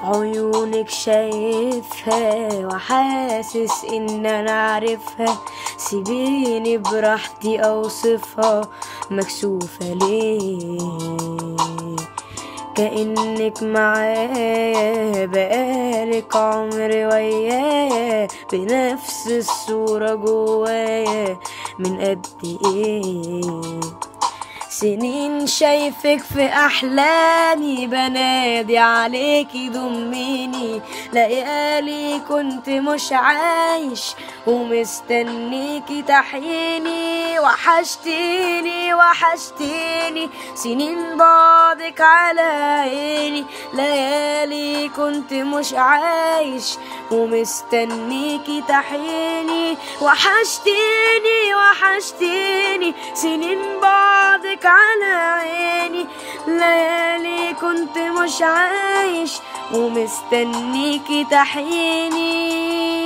عيونك شايفها وحاسس ان انا عارفها سيبيني براحتي اوصفها مكسوفة ليه كأنك معايا بقالك عمر ويايا بنفس الصورة جوايا من قد ايه سنين شايفك في احلامي بنادي عليكي ضميني ليالي كنت مش عايش ومستنيكي تحييني وحشتيني وحشتيني سنين بعدك على عيني ليالي كنت مش عايش ومستنيكي تحييني وحشتيني وحشتيني سنين بعدك على عيني ليالي كنت مش عايش ومستنيكي تحييني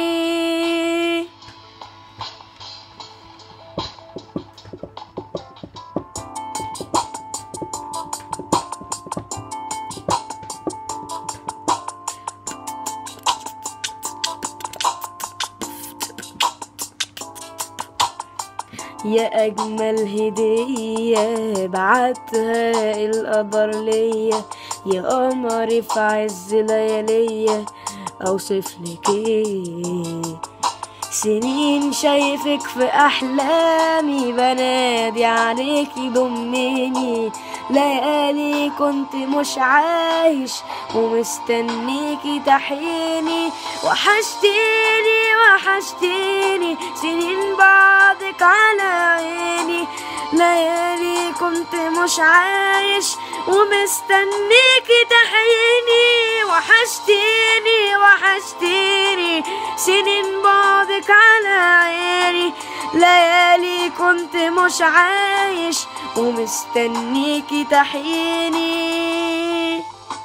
يا أجمل هدية بعتها القدر ليا يا قمري في عز لياليا أوصفلك ايه سنين شايفك في أحلامي بنادي عليكي ضميني ليالي كنت مش عايش ومستنيكي تحييني وحشتيني وحشتيني سنين بعدك على عيني ليالي كنت مش عايش ومستنيكي تحييني وحشتيني وحشتيني سنين بعدك على عيني ليالي كنت مش عايش ومستنيكي تحييني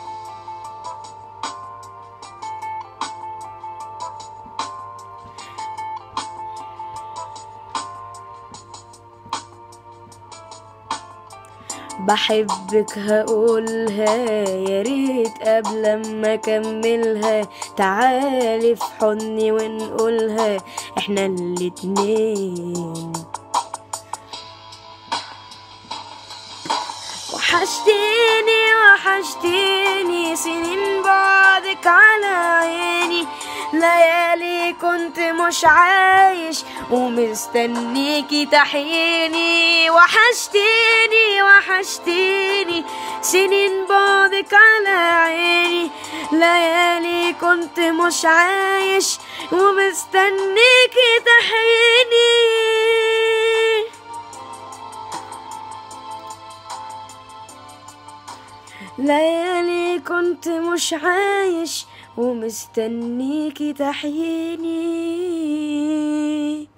بحبك هقولها يا ريت قبل ما اكملها تعالي في حضني ونقولها احنا الاتنين وحشتيني وحشتيني سنين بعدك على عيني ليالي كنت مش عايش ومستنيكي تحييني وحشتيني وحشتيني سنين بعدك على عيني ليالي كنت مش عايش ومستنيكي تحييني ليالي كنت مش عايش ومستنيكي تحييني